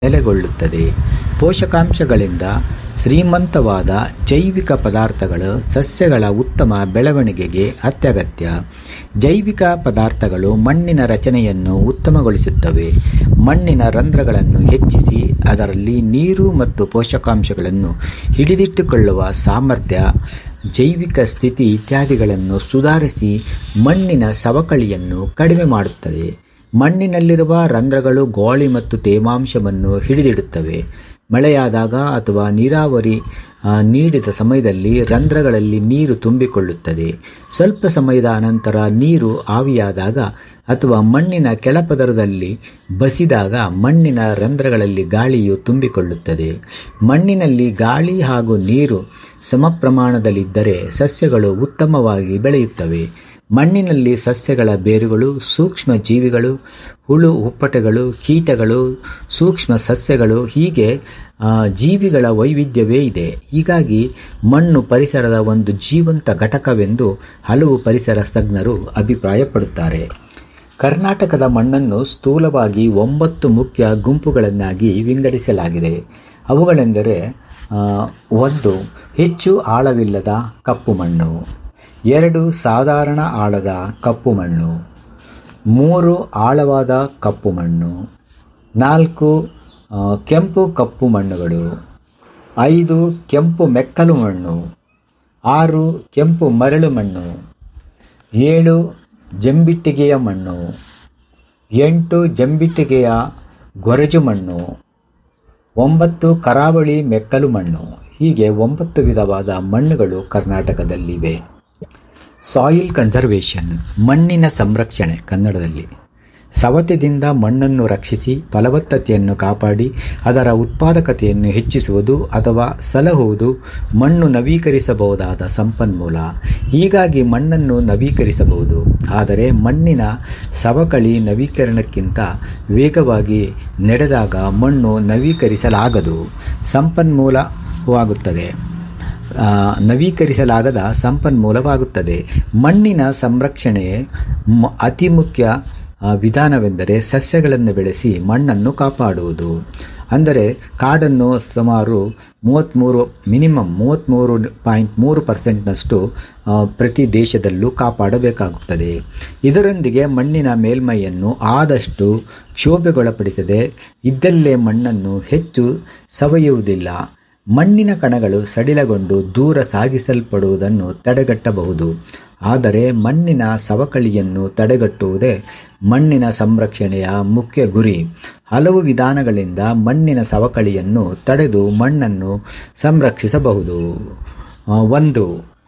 ನೆಲೆಗೊಳ್ಳುತ್ತದೆ ಪೋಷಕಾಂಶಗಳಿಂದ ಶ್ರೀಮಂತವಾದ ಜೈವಿಕ ಪದಾರ್ಥಗಳು ಸಸ್ಯಗಳ ಉತ್ತಮ ಬೆಳವಣಿಗೆಗೆ ಅತ್ಯಗತ್ಯ ಜೈವಿಕ ಪದಾರ್ಥಗಳು ಮಣ್ಣಿನ ರಚನೆಯನ್ನು ಉತ್ತಮಗೊಳಿಸುತ್ತವೆ ಮಣ್ಣಿನ ರಂಧ್ರಗಳನ್ನು ಹೆಚ್ಚಿಸಿ ಅದರಲ್ಲಿ ನೀರು ಮತ್ತು ಪೋಷಕಾಂಶಗಳನ್ನು ಹಿಡಿದಿಟ್ಟುಕೊಳ್ಳುವ ಸಾಮರ್ಥ್ಯ ಜೈವಿಕ ಸ್ಥಿತಿ ಇತ್ಯಾದಿಗಳನ್ನು ಸುಧಾರಿಸಿ ಮಣ್ಣಿನ ಸವಕಳಿಯನ್ನು ಕಡಿಮೆ ಮಾಡುತ್ತದೆ ಮಣ್ಣಿನಲ್ಲಿರುವ ರಂಧ್ರಗಳು ಗಾಳಿ ಮತ್ತು ತೇವಾಂಶವನ್ನು ಹಿಡಿದಿಡುತ್ತವೆ ಮಳೆಯಾದಾಗ ಅಥವಾ ನೀರಾವರಿ ಆ, ನೀಡಿದ ಸಮಯದಲ್ಲಿ ರಂಧ್ರಗಳಲ್ಲಿ ನೀರು ತುಂಬಿಕೊಳ್ಳುತ್ತದೆ ಸ್ವಲ್ಪ ಸಮಯದ ಅನಂತರ ನೀರು ಆವಿಯಾದಾಗ ಅಥವಾ ಮಣ್ಣಿನ ಕೆಳಪದರದಲ್ಲಿ ಬಸಿದಾಗ ಮಣ್ಣಿನ ರಂಧ್ರಗಳಲ್ಲಿ ಗಾಳಿಯು ತುಂಬಿಕೊಳ್ಳುತ್ತದೆ ಮಣ್ಣಿನಲ್ಲಿ ಗಾಳಿ ಹಾಗೂ ನೀರು ಸಮ ಪ್ರಮಾಣದಲ್ಲಿದ್ದರೆ ಸಸ್ಯಗಳು ಉತ್ತಮವಾಗಿ ಬೆಳೆಯುತ್ತವೆ ಮಣ್ಣಿನಲ್ಲಿ ಸಸ್ಯಗಳ ಬೇರುಗಳು ಸೂಕ್ಷ್ಮ ಜೀವಿಗಳು ಹುಳು ಹುಪ್ಪಟೆಗಳು ಕೀಟಗಳು ಸೂಕ್ಷ್ಮ ಸಸ್ಯಗಳು ಹೀಗೆ ಆ, ಜೀವಿಗಳ ವೈವಿಧ್ಯವೇ ಇದೆ ಹೀಗಾಗಿ ಮಣ್ಣು ಪರಿಸರದ ಒಂದು ಜೀವಂತ ಘಟಕವೆಂದು ಹಲವು ಪರಿಸರ ತಜ್ಞರು ಅಭಿಪ್ರಾಯಪಡುತ್ತಾರೆ ಕರ್ನಾಟಕದ ಮಣ್ಣನ್ನು ಸ್ಥೂಲವಾಗಿ ಒಂಬತ್ತು ಮುಖ್ಯ ಗುಂಪುಗಳನ್ನಾಗಿ ವಿಂಗಡಿಸಲಾಗಿದೆ ಅವುಗಳೆಂದರೆ ಆ, ಒಂದು ಹೆಚ್ಚು ಆಳವಿಲ್ಲದ ಕಪ್ಪು ಮಣ್ಣು ಎರಡು ಸಾಧಾರಣ ಆಳದ ಕಪ್ಪು ಮಣ್ಣು ಮೂರು ಆಳವಾದ ಕಪ್ಪು ಮಣ್ಣು ನಾಲ್ಕು ಆ, ಕೆಂಪು ಕಪ್ಪು ಮಣ್ಣುಗಳು ಐದು ಕೆಂಪು ಮೆಕ್ಕಲು ಮಣ್ಣು ಆರು ಕೆಂಪು ಮರಳು ಮಣ್ಣು ಏಳು ಜಂಬಿಟ್ಟಿಗೆಯ ಮಣ್ಣು ಎಂಟು ಜಂಬಿಟ್ಟಿಗೆಯ ಗೊರಜು ಮಣ್ಣು ಒಂಬತ್ತು ಕರಾವಳಿ ಮೆಕ್ಕಲು ಮಣ್ಣು ಹೀಗೆ ಒಂಬತ್ತು ವಿಧವಾದ ಮಣ್ಣುಗಳು ಕರ್ನಾಟಕದಲ್ಲಿವೆ ಸಾಯಿಲ್ ಕನ್ಸರ್ವೇಷನ್ ಮಣ್ಣಿನ ಸಂರಕ್ಷಣೆ ಕನ್ನಡದಲ್ಲಿ ಸವತೆದಿಂದ ಮಣ್ಣನ್ನು ರಕ್ಷಿಸಿ ಫಲವತ್ತತೆಯನ್ನು ಕಾಪಾಡಿ ಅದರ ಉತ್ಪಾದಕತೆಯನ್ನು ಹೆಚ್ಚಿಸುವುದು ಅಥವಾ ಸಲಹುವುದು ಮಣ್ಣು ನವೀಕರಿಸಬಹುದಾದ ಸಂಪನ್ಮೂಲ ಹೀಗಾಗಿ ಮಣ್ಣನ್ನು ನವೀಕರಿಸಬಹುದು ಆದರೆ ಮಣ್ಣಿನ ಸವಕಳಿ ನವೀಕರಣಕ್ಕಿಂತ ವೇಗವಾಗಿ ನಡೆದಾಗ ಮಣ್ಣು ನವೀಕರಿಸಲಾಗದು ಸಂಪನ್ಮೂಲವಾಗುತ್ತದೆ ಆ, ನವೀಕರಿಸಲಾಗದ ಸಂಪನ್ಮೂಲವಾಗುತ್ತದೆ ಮಣ್ಣಿನ ಸಂರಕ್ಷಣೆ ಮ- ಅತಿ ಮುಖ್ಯ ಆ, ವಿಧಾನವೆಂದರೆ ಸಸ್ಯಗಳನ್ನು ಬೆಳೆಸಿ ಮಣ್ಣನ್ನು ಕಾಪಾಡುವುದು ಅಂದರೆ ಕಾಡನ್ನು ಸುಮಾರು ಮೂವತ್ತ್ಮೂರು ಮಿನಿಮಮ್ ಮೂವತ್ತ್ಮೂರು ಪಾಯಿಂಟ್ ಮೂರು ಪರ್ಸೆಂಟ್ನಷ್ಟು ಆ, ಪ್ರತಿ ದೇಶದಲ್ಲೂ ಕಾಪಾಡಬೇಕಾಗುತ್ತದೆ ಇದರೊಂದಿಗೆ ಮಣ್ಣಿನ ಮೇಲ್ಮೈಯನ್ನು ಆದಷ್ಟು ಕ್ಷೋಭೆಗೊಳಪಡಿಸದೆ ಇದ್ದಲ್ಲೇ ಮಣ್ಣನ್ನು ಹೆಚ್ಚು ಸವೆಯುವುದಿಲ್ಲ ಮಣ್ಣಿನ ಕಣಗಳು ಸಡಿಲಗೊಂಡು ದೂರ ಸಾಗಿಸಲ್ಪಡುವುದನ್ನು ತಡೆಗಟ್ಟಬಹುದು ಆದರೆ ಮಣ್ಣಿನ ಸವಕಳಿಯನ್ನು ತಡೆಗಟ್ಟುವುದೇ ಮಣ್ಣಿನ ಸಂರಕ್ಷಣೆಯ ಮುಖ್ಯ ಗುರಿ ಹಲವು ವಿಧಾನಗಳಿಂದ ಮಣ್ಣಿನ ಸವಕಳಿಯನ್ನು ತಡೆದು ಮಣ್ಣನ್ನು ಸಂರಕ್ಷಿಸಬಹುದು ಆ, ಒಂದು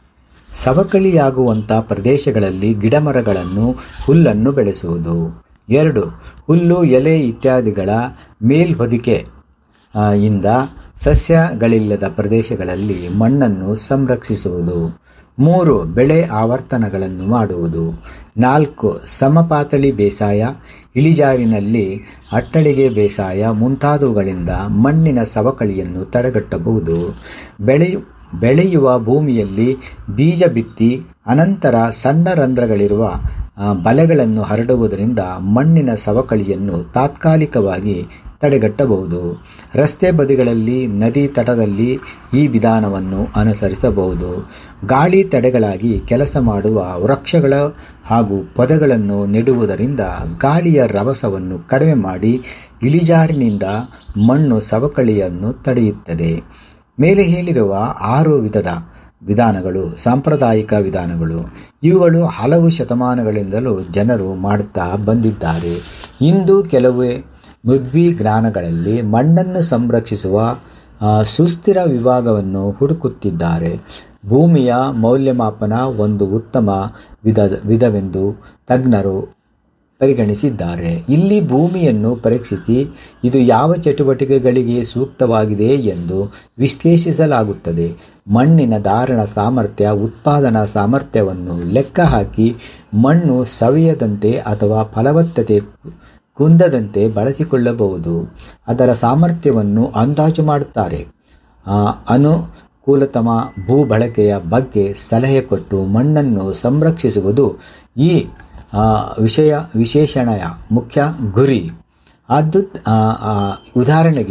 ಸವಕಳಿಯಾಗುವಂಥ ಪ್ರದೇಶಗಳಲ್ಲಿ ಗಿಡಮರಗಳನ್ನು ಹುಲ್ಲನ್ನು ಬೆಳೆಸುವುದು ಎರಡು ಹುಲ್ಲು ಎಲೆ ಇತ್ಯಾದಿಗಳ ಮೇಲ್ಹೊದಿಕೆ ಆ, ಇಂದ ಸಸ್ಯಗಳಿಲ್ಲದ ಪ್ರದೇಶಗಳಲ್ಲಿ ಮಣ್ಣನ್ನು ಸಂರಕ್ಷಿಸುವುದು ಮೂರು ಬೆಳೆ ಆವರ್ತನಗಳನ್ನು ಮಾಡುವುದು ನಾಲ್ಕು ಸಮಪಾತಳಿ ಬೇಸಾಯ ಇಳಿಜಾರಿನಲ್ಲಿ ಅಟ್ಟಳಿಗೆ ಬೇಸಾಯ ಮುಂತಾದವುಗಳಿಂದ ಮಣ್ಣಿನ ಸವಕಳಿಯನ್ನು ತಡೆಗಟ್ಟಬಹುದು ಬೆಳೆಯು ಬೆಳೆಯುವ ಭೂಮಿಯಲ್ಲಿ ಬೀಜ ಬಿತ್ತಿ ಅನಂತರ ಸಣ್ಣ ರಂಧ್ರಗಳಿರುವ ಆ, ಬಲೆಗಳನ್ನು ಹರಡುವುದರಿಂದ ಮಣ್ಣಿನ ಸವಕಳಿಯನ್ನು ತಾತ್ಕಾಲಿಕವಾಗಿ ತಡೆಗಟ್ಟಬಹುದು ರಸ್ತೆ ಬದಿಗಳಲ್ಲಿ ನದಿ ತಟದಲ್ಲಿ ಈ ವಿಧಾನವನ್ನು ಅನುಸರಿಸಬಹುದು ಗಾಳಿ ತಡೆಗಳಾಗಿ ಕೆಲಸ ಮಾಡುವ ವೃಕ್ಷಗಳ ಹಾಗೂ ಪೊದೆಗಳನ್ನು ನೆಡುವುದರಿಂದ ಗಾಳಿಯ ರಭಸವನ್ನು ಕಡಿಮೆ ಮಾಡಿ ಇಳಿಜಾರಿನಿಂದ ಮಣ್ಣು ಸವಕಳಿಯನ್ನು ತಡೆಯುತ್ತದೆ ಮೇಲೆ ಹೇಳಿರುವ ಆರು ವಿಧದ ವಿಧಾನಗಳು ಸಾಂಪ್ರದಾಯಿಕ ವಿಧಾನಗಳು ಇವುಗಳು ಹಲವು ಶತಮಾನಗಳಿಂದಲೂ ಜನರು ಮಾಡುತ್ತಾ ಬಂದಿದ್ದಾರೆ ಇಂದು ಕೆಲವು ಜ್ಞಾನಗಳಲ್ಲಿ ಮಣ್ಣನ್ನು ಸಂರಕ್ಷಿಸುವ ಆ, ಸುಸ್ಥಿರ ವಿಭಾಗವನ್ನು ಹುಡುಕುತ್ತಿದ್ದಾರೆ ಭೂಮಿಯ ಮೌಲ್ಯಮಾಪನ ಒಂದು ಉತ್ತಮ ವಿಧ ವಿಧವೆಂದು ತಜ್ಞರು ಪರಿಗಣಿಸಿದ್ದಾರೆ ಇಲ್ಲಿ ಭೂಮಿಯನ್ನು ಪರೀಕ್ಷಿಸಿ ಇದು ಯಾವ ಚಟುವಟಿಕೆಗಳಿಗೆ ಸೂಕ್ತವಾಗಿದೆ ಎಂದು ವಿಶ್ಲೇಷಿಸಲಾಗುತ್ತದೆ ಮಣ್ಣಿನ ಧಾರಣ ಸಾಮರ್ಥ್ಯ ಉತ್ಪಾದನಾ ಸಾಮರ್ಥ್ಯವನ್ನು ಲೆಕ್ಕ ಹಾಕಿ ಮಣ್ಣು ಸವೆಯದಂತೆ ಅಥವಾ ಫಲವತ್ತತೆ ಕುಂದದಂತೆ ಬಳಸಿಕೊಳ್ಳಬಹುದು ಅದರ ಸಾಮರ್ಥ್ಯವನ್ನು ಅಂದಾಜು ಮಾಡುತ್ತಾರೆ ಆ, ಅನುಕೂಲತಮ ಭೂ ಬಳಕೆಯ ಬಗ್ಗೆ ಸಲಹೆ ಕೊಟ್ಟು ಮಣ್ಣನ್ನು ಸಂರಕ್ಷಿಸುವುದು ಈ ಆ, ವಿಷಯ ವಿಶೇಷಣೆಯ ಮುಖ್ಯ ಗುರಿ ಅದು ಆ, ಆ, ಉದಾಹರಣೆಗೆ